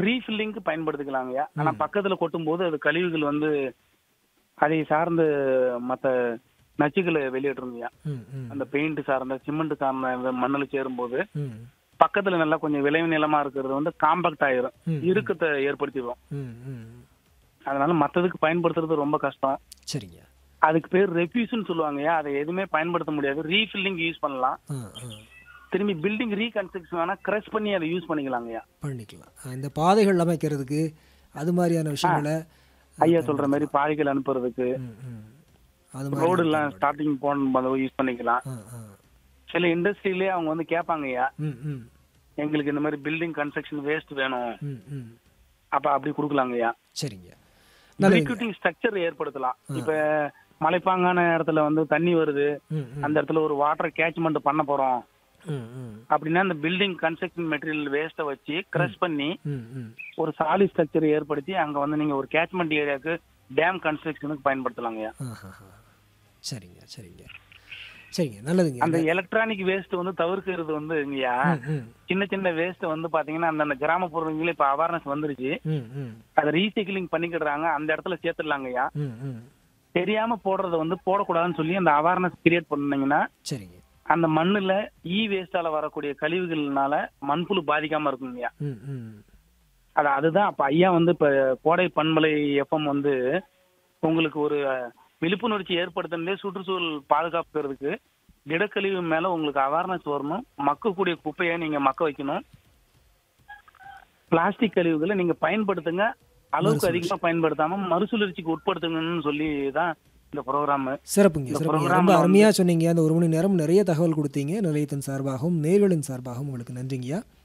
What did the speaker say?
ரீஃபில்லிங்க்கு பயன்படுத்திக்கலாங்கய்யா ஆனா பக்கத்துல கொட்டும் போது அது கழிவுகள் வந்து அதை சார்ந்து மத்த நச்சுக்களை வெளியிட்டுருங்கய்யா ம் ம் அந்த பெயிண்ட் சார்ந்த சிமெண்ட் சார்ந்த மண்ணுல சேரும்போது ம் பக்கத்துல நல்லா கொஞ்சம் விளைவு நிலமா இருக்கிறது வந்து காம்பாக்ட் ஆயிரும் ம். இறுக்கத்தை ஏற்படுத்திடும் ம் ம் அதனால மத்ததுக்கு பயன்படுத்துறது ரொம்ப கஷ்டம் சரிங்க அதுக்கு பேர் ரெஃப்யூஸ்னு சொல்லுவாங்கய்யா அதை எதுவுமே பயன்படுத்த முடியாது ரீஃபில்லிங் யூஸ் பண்ணலாம் ஆ ஆ திரும்பி பில்டிங் ரீகன்ஸ்ட்ரக்ஷன் வேணா கிரஷ் பண்ணி அதை யூஸ் பண்ணிக்கலாங்கய்யா பண்ணிக்கலாம் ஆ, இந்த பாதைகள் அமைக்கிறதுக்கு அது மாதிரியான விஷயங்களை ஐயா சொல்ற மாதிரி பாதைகள் அனுப்புறதுக்கு ம் ம் அது மாதிரி ரோடு எல்லாம் ஸ்டார்டிங் போன யூஸ் பண்ணிக்கலாம் ஆ ஆ சில இண்டஸ்ட்ரியிலே அவங்க வந்து கேட்பாங்கய்யா ம் ம் எங்களுக்கு இந்த மாதிரி பில்டிங் கன்ஸ்ட்ரக்ஷன் வேஸ்ட் வேணும் ம் ம் அப்ப அப்படி கொடுக்கலாங்கய்யா சரிங்க நல்லதுங்க ரிக்ரூட்டிங் ஸ்ட்ரக்சர் ஏற்படுத்தலாம் இப்ப மலைப்பாங்கான இடத்துல வந்து தண்ணி வருது ம் ம் அந்த இடத்துல ஒரு வாட்டர் கேட்ச்மெண்ட் பண்ண போறோம் ம் ம் அப்படின்னா அந்த பில்டிங் கன்ஸ்ட்ரக்ஷன் மெட்டீரியல் வேஸ்ட்டை வச்சு கிரஷ் பண்ணி ம் ம் ஒரு சாலி ஸ்ட்ரக்சர் ஏற்படுத்தி அங்க வந்து நீங்க ஒரு கேட்ச்மெண்ட் ஏரியாவுக்கு டேம் கன்ஸ்ட்ரக்ஷனுக்கு பயன்படுத்தலாங்கய்யா ஆஹாஹா. சரிங்க சரிங்க சரிங்க நல்லதுங்க அந்த எலக்ட்ரானிக் வேஸ்ட் வந்து தவிர்க்கிறது வந்து இங்கயா ம், ம் சின்ன சின்ன வேஸ்ட் வந்து பாத்தீங்கன்னா அந்தந்த கிராமப்புறங்களே இப்ப அவேர்னஸ் வந்துருச்சு ம் ம் அதை ரீசைக்கிளிங் பண்ணிக்கிடுறாங்க அந்த இடத்துல சேர்த்துடலாங்கய்யா ம் ம் தெரியாம போடுறத வந்து போடக்கூடாதுன்னு சொல்லி அந்த அவேர்னஸ் கிரியேட் பண்ணீங்கன்னா சரிங்க அந்த மண்ணுல ஈ வேஸ்டால வரக்கூடிய கழிவுகள்னால மண்புழு பாதிக்காம இருக்குங்கய்யா ம் ம் அது அதுதான் அப்ப ஐயா வந்து இப்ப கோடை பண்பலை எஃப்எம் வந்து உங்களுக்கு ஒரு அஹ், விழிப்புணர்ச்சி ஏற்படுத்தினதே சுற்றுச்சூழல் பாதுகாப்புறதுக்கு திடக்கழிவு மேல உங்களுக்கு அவேர்னஸ் வரணும் மக்கக்கூடிய குப்பையை நீங்க மக்க வைக்கணும் பிளாஸ்டிக் கழிவுகளை நீங்க பயன்படுத்துங்க அளவுக்கு அதிகமா பயன்படுத்தாம மறுசுழற்சிக்கு உட்படுத்துங்கன்னு சொல்லி தான் இந்த ப்ரோக்ராம் சிறப்புங்க இந்த சிறப்புங்க program ரொம்ப ல அருமையாக சொன்னீங்க அந்த ஒரு மணி நேரம் நிறைய தகவல் கொடுத்தீங்க நிலையத்தின் சார்பாகவும் நேர்களின் சார்பாகவும் உங்களுக்கு நன்றிங்கய்யா